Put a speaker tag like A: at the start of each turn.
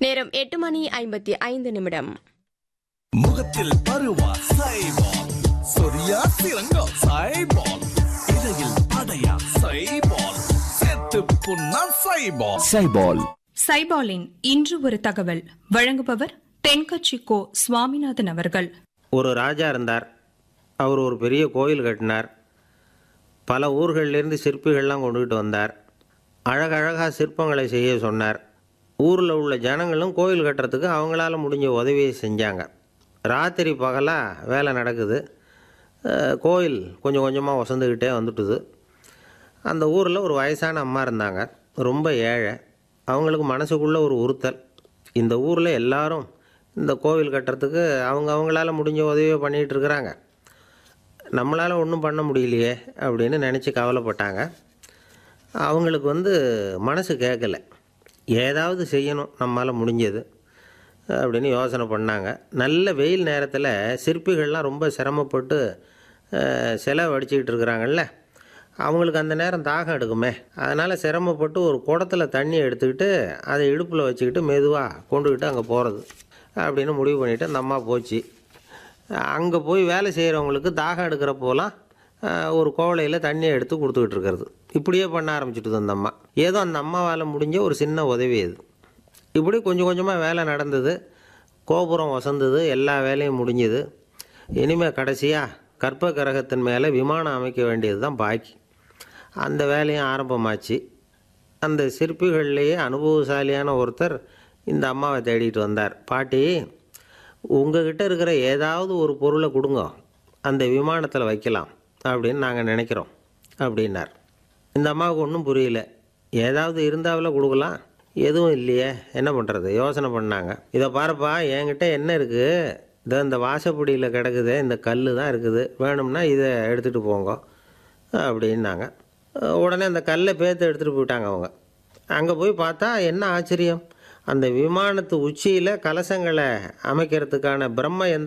A: நேரம் எட்டு மணி ஐம்பத்தி ஐந்து நிமிடம்
B: முகத்தில் பருவா சைபால் சொரியா சிறங்கோ சைபால் இடையில் அடையா சைபால் செத்து புண்ணா சைபால்
C: சைபால்
D: சைபாலின் இன்று ஒரு தகவல் வழங்குபவர் தென்கட்சி கோ சுவாமிநாதன் அவர்கள்
E: ஒரு ராஜா இருந்தார் அவர் ஒரு பெரிய கோயில் கட்டினார் பல ஊர்கள்லேருந்து சிற்பிகள்லாம் கொண்டுகிட்டு வந்தார் அழகழகாக சிற்பங்களை செய்ய சொன்னார் ஊரில் உள்ள ஜனங்களும் கோயில் கட்டுறதுக்கு அவங்களால முடிஞ்ச உதவியை செஞ்சாங்க ராத்திரி பகலாக வேலை நடக்குது அஹ், கோயில் கொஞ்சம் கொஞ்சமாக வசந்துக்கிட்டே வந்துட்டுது அந்த ஊரில் ஒரு வயசான அம்மா இருந்தாங்க ரொம்ப ஏழை அவங்களுக்கு மனசுக்குள்ளே ஒரு உறுத்தல் இந்த ஊரில் எல்லாரும் இந்த கோவில் கட்டுறதுக்கு அவங்க அவங்களால முடிஞ்ச உதவியை பண்ணிகிட்டு இருக்கிறாங்க நம்மளால் ஒன்றும் பண்ண முடியலையே அப்படின்னு நினச்சி கவலைப்பட்டாங்க அவங்களுக்கு வந்து மனசு கேட்கல ஏதாவது செய்யணும் நம்மளால் முடிஞ்சது அப்படின்னு யோசனை பண்ணாங்க நல்ல வெயில் நேரத்தில் சிற்பிகள்லாம் ரொம்ப சிரமப்பட்டு அஹ், சிலை வடிச்சுக்கிட்டு இருக்கிறாங்கல்ல அவங்களுக்கு அந்த நேரம் தாகம் எடுக்குமே அதனால் சிரமப்பட்டு ஒரு குடத்துல தண்ணி எடுத்துக்கிட்டு அதை இடுப்பில் வச்சுக்கிட்டு மெதுவாக கொண்டுக்கிட்டு அங்கே போகிறது அப்படின்னு முடிவு பண்ணிவிட்டு அந்த அம்மா போச்சு அங்கே போய் வேலை செய்கிறவங்களுக்கு தாகம் எடுக்கிறப்போலாம் அஹ், ஒரு கோவலையில் தண்ணியை எடுத்து கொடுத்துக்கிட்டு இருக்கிறது இப்படியே பண்ண ஆரம்பிச்சுட்டுது அந்த அம்மா ஏதோ அந்த அம்மாவால் முடிஞ்ச ஒரு சின்ன உதவி அது இப்படி கொஞ்சம் கொஞ்சமாக வேலை நடந்தது கோபுரம் வசந்தது எல்லா வேலையும் முடிஞ்சுது இனிமேல் கடைசியாக கற்ப கிரகத்தின் மேலே விமானம் அமைக்க வேண்டியது தான் பாக்கி அந்த வேலையும் ஆரம்பமாச்சு அந்த சிற்பிகள்லேயே அனுபவசாலியான ஒருத்தர் இந்த அம்மாவை தேடிட்டு வந்தார் பாட்டி உங்ககிட்ட இருக்கிற ஏதாவது ஒரு பொருளை கொடுங்க அந்த விமானத்தில் வைக்கலாம் அப்படின்னு நாங்கள் நினைக்கிறோம் அப்படின்னார் இந்த அம்மாவுக்கு ஒன்றும் புரியல ஏதாவது இருந்தாவில் கொடுக்கலாம் எதுவும் இல்லையே என்ன பண்ணுறது யோசனை பண்ணாங்க இதை பாருப்பா என்கிட்ட என்ன இருக்குது இதோ இந்த வாசப்படியில் கிடக்குதே இந்த கல் தான் இருக்குது வேணும்னா இதை எடுத்துகிட்டு போங்க அப்படின்னாங்க அஹ் உடனே அந்த கல்லை பேத்து எடுத்துகிட்டு போயிட்டாங்க அவங்க அங்கே போய் பார்த்தா என்ன ஆச்சரியம் அந்த விமானத்து உச்சியில் கலசங்களை அமைக்கிறதுக்கான பிரம்ம எந்திரம்